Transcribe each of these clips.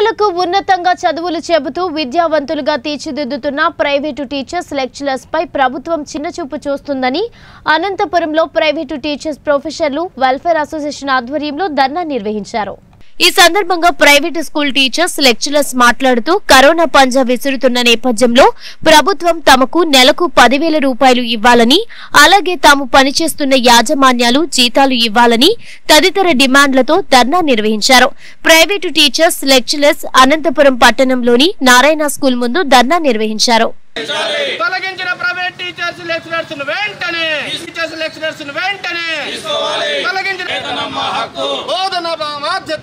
పిల్లలకు ఉన్నతంగా చదువులు చెబుతూ విద్యావంతులుగా తీర్చిదిద్దుతున్న ప్రైవేటు టీచర్స్ లెక్చరర్స్ పై ప్రభుత్వం చిన్నచూపు చూస్తుందని అనంతపురంలో ప్రైవేటు టీచర్స్ ప్రొఫెసర్లు వెల్ఫేర్ అసోసియేషన్ ఆధ్వర్యంలో ధర్నా నిర్వహించారు ఈ సందర్భంగా ప్రైవేటు స్కూల్ టీచర్స్ లెక్చరర్స్ మాట్లాడుతూ కరోనా పంజా విసురుతున్న నేపథ్యంలో ప్రభుత్వం తమకు నెలకు పదివేల రూపాయలు ఇవ్వాలని అలాగే తాము పనిచేస్తున్న యాజమాన్యాలు జీతాలు ఇవ్వాలని తదితర డిమాండ్లతో ధర్నా నిర్వహించారు ప్రైవేటు టీచర్స్ లెక్చరర్స్ అనంతపురం పట్టణంలోని నారాయణ స్కూల్ ముందు ధర్నా నిర్వహించారు తొలగించిన ప్రైవేట్ టీచర్స్ లెక్చరర్స్ వెంటనే టీచర్స్ లెక్చరర్స్ వెంటనే తొలగించిన బోధన బాధ్యత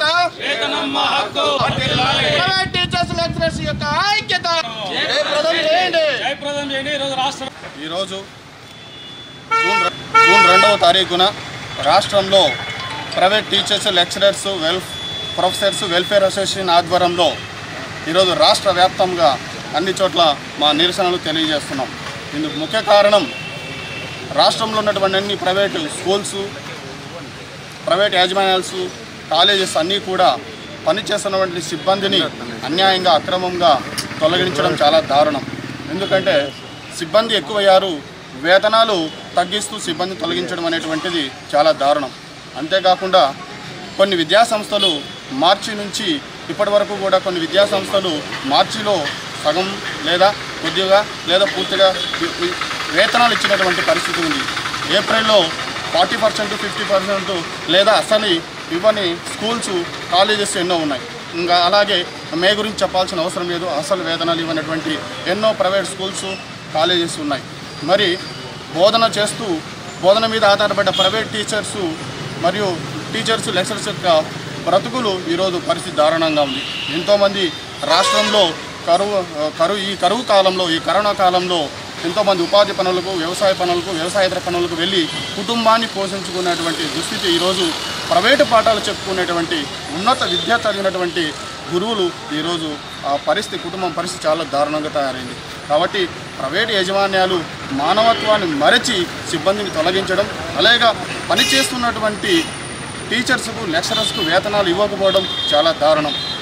ప్రైవేట్ టీచర్స్ లెక్చరర్స్ యొక్క ఐక్యత జయప్రదం చేయండి జయప్రదం చేయండి ఈరోజు రాష్ట్ర ఈరోజు జూన్ రె- జూన్ రెండవ తారీఖున రాష్ట్రంలో ప్రైవేట్ టీచర్స్ లెక్చరర్స్ వెల్ఫ్ ప్రొఫెసర్స్ వెల్ఫేర్ అసోసియేషన్ ఆధ్వర్యంలో ఈరోజు రాష్ట్ర వ్యాప్తంగా అన్ని చోట్ల మా నిరసనలు తెలియజేస్తున్నాం ఇందుకు ముఖ్య కారణం రాష్ట్రంలో ఉన్నటువంటి అన్ని ప్రైవేటు స్కూల్స్ ప్రైవేట్ యాజమాన్యాల్స్ కాలేజెస్ అన్నీ కూడా పనిచేస్తున్నటువంటి సిబ్బందిని అన్యాయంగా అక్రమంగా తొలగించడం చాలా దారుణం ఎందుకంటే సిబ్బంది ఎక్కువయ్యారు వేతనాలు తగ్గిస్తూ సిబ్బంది తొలగించడం అనేటువంటిది చాలా దారుణం అంతేకాకుండా కొన్ని విద్యా సంస్థలు మార్చి నుంచి ఇప్పటి వరకు కూడా కొన్ని విద్యా సంస్థలు మార్చిలో సగం లేదా కొద్దిగా లేదా పూర్తిగా వి- వి- వేతనాలు ఇచ్చినటువంటి పరిస్థితి ఉంది ఏప్రిల్లో ఫార్టీ పర్సెంట్ ఫిఫ్టీ పర్సెంట్ లేదా అసలు ఇవ్వని స్కూల్స్ కాలేజెస్ ఎన్నో ఉన్నాయి ఇంకా అలాగే మే గురించి చెప్పాల్సిన అవసరం లేదు అసలు వేతనాలు ఇవ్వనటువంటి ఎన్నో ప్రైవేట్ స్కూల్స్ కాలేజెస్ ఉన్నాయి మరి బోధన చేస్తూ బోధన మీద ఆధారపడ్డ ప్రైవేట్ టీచర్సు మరియు టీచర్స్ లెక్చరర్స్ యొక్క బ్రతుకులు ఈరోజు పరిస్థితి దారుణంగా ఉంది ఎంతోమంది రాష్ట్రంలో కరువు కరువు ఈ కరువు కాలంలో ఈ కరోనా కాలంలో ఎంతోమంది ఉపాధి పనులకు వ్యవసాయ పనులకు వ్యవసాయేతర పనులకు వెళ్ళి కుటుంబాన్ని పోషించుకునేటువంటి దుస్థితి ఈరోజు ప్రైవేటు పాఠాలు చెప్పుకునేటువంటి ఉన్నత విద్య చదివినటువంటి గురువులు ఈరోజు ఆ పరిస్థితి కుటుంబం పరిస్థితి చాలా దారుణంగా తయారైంది కాబట్టి ప్రైవేటు యాజమాన్యాలు మానవత్వాన్ని మరచి సిబ్బందిని తొలగించడం అలాగే పనిచేస్తున్నటువంటి టీచర్స్కు లెక్చరర్స్కు వేతనాలు ఇవ్వకపోవడం చాలా దారుణం